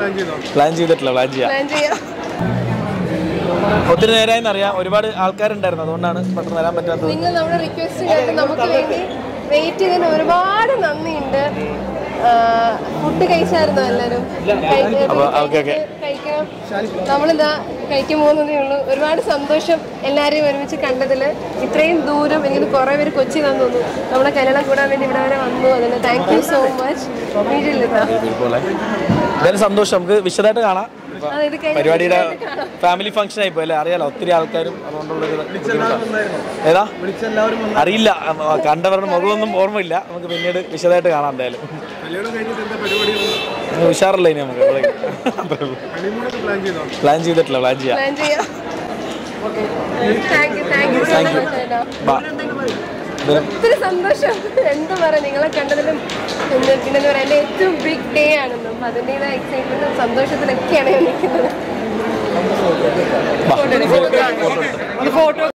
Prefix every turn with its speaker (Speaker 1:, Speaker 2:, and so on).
Speaker 1: Plan ചെയ്തോ
Speaker 2: plan ചെയ്തിട്ടില്ല plan ചെയ്യാം
Speaker 3: പ്ലാൻ ചെയ്യാം
Speaker 2: ഒത്തിരി നേരമായി അറിയാം ഒരുപാട് ആൾക്കാരുണ്ടായിരുന്നു അതുകൊണ്ടാണ് പെട്ടെന്ന് വരാൻ പറ്റാത്തത്
Speaker 3: നിങ്ങൾ നമ്മുടെ റിക്വസ്റ്റ് കേട്ട് നമുക്ക് വേണ്ടി വെയിറ്റ് ചെയ്തതിന് ഒരുപാട് നന്ദിയുണ്ട് ഫുഡ് കഴിച്ചായിരുന്നോ എല്ലാവരും കഴി-
Speaker 2: അപ്പൊ, ഓക്കേ, ഓക്കേ.
Speaker 3: കഴിക്കണം നമ്മളിതാ കഴിക്കാൻ പോകുന്നതേ ഉള്ളൂ ഒരുപാട് സന്തോഷം എല്ലാവരെയും ഒരുമിച്ച് കണ്ടതിൽ ഇത്രയും ദൂരം എനിക്ക് കുറേ പേര് കൊച്ചി തന്നു തോന്നുന്നു നമ്മളെ കല്യാണം കൂടാൻ വേണ്ടി ഇവിടെ വരെ വന്നു അതിന് താങ്ക് യു സോ മച്ച് വീട്ടിലിതാ
Speaker 2: പോലെ എന്തായാലും സന്തോഷം നമുക്ക് വിശദമായിട്ട് കാണാം
Speaker 3: അത് ഇത് കഴിഞ്ഞ്
Speaker 2: പരിപാടിയുടെ ഫാമിലി ഫംഗ്ഷൻ ആയി പോയല്ലേ അറിയാലോ ഒത്തിരി ആൾക്കാരും അതുകൊണ്ടുള്ളൊരു ബുദ്ധിമുട്ടാണ്. ഏതാ
Speaker 1: വിളിച്ചെല്ലാവരും വന്നു
Speaker 2: അറിയില്ല അം, ആ, കണ്ടവരുടെ മുഖമൊന്നും ഓർമ്മയില്ല നമുക്ക് പിന്നീട് വിശദമായിട്ട് കാണാം എന്തായാലും
Speaker 1: കല്യാണം കഴിഞ്ഞിട്ട് എന്താ പരിപാടി
Speaker 2: ഒന്ന് ഉഷാറില്ല ഇനി നമുക്ക് അത്രേ ഉള്ളൂ.
Speaker 1: ഹണിമൂണൊക്കെ പ്ലാൻ ചെയ്തോ
Speaker 2: പ്ലാൻ ചെയ്തിട്ടില്ല പ്ലാൻ ചെയ്യാം
Speaker 3: പ്ലാൻ ചെയ്യാം thank you thank you so much ചേട്ടാ
Speaker 2: ബാ. ഇത്
Speaker 3: ഒത്തിരി സന്തോഷം എന്താ പറയാ നിങ്ങളെ കണ്ടതിലും പിന്നെ പിന്നെ എന്താ പറയാ എൻ്റെ ഏറ്റവും ബിഗ് ഡേ ആണെന്നും അപ്പം അതിൻ്റെതായ എക്സൈറ്റ്മെന്റും സന്തോഷത്തിലൊക്കെയാണ് ഞാൻ നിൽക്കുന്നത്
Speaker 2: ബാ.
Speaker 3: ഫോട്ടോ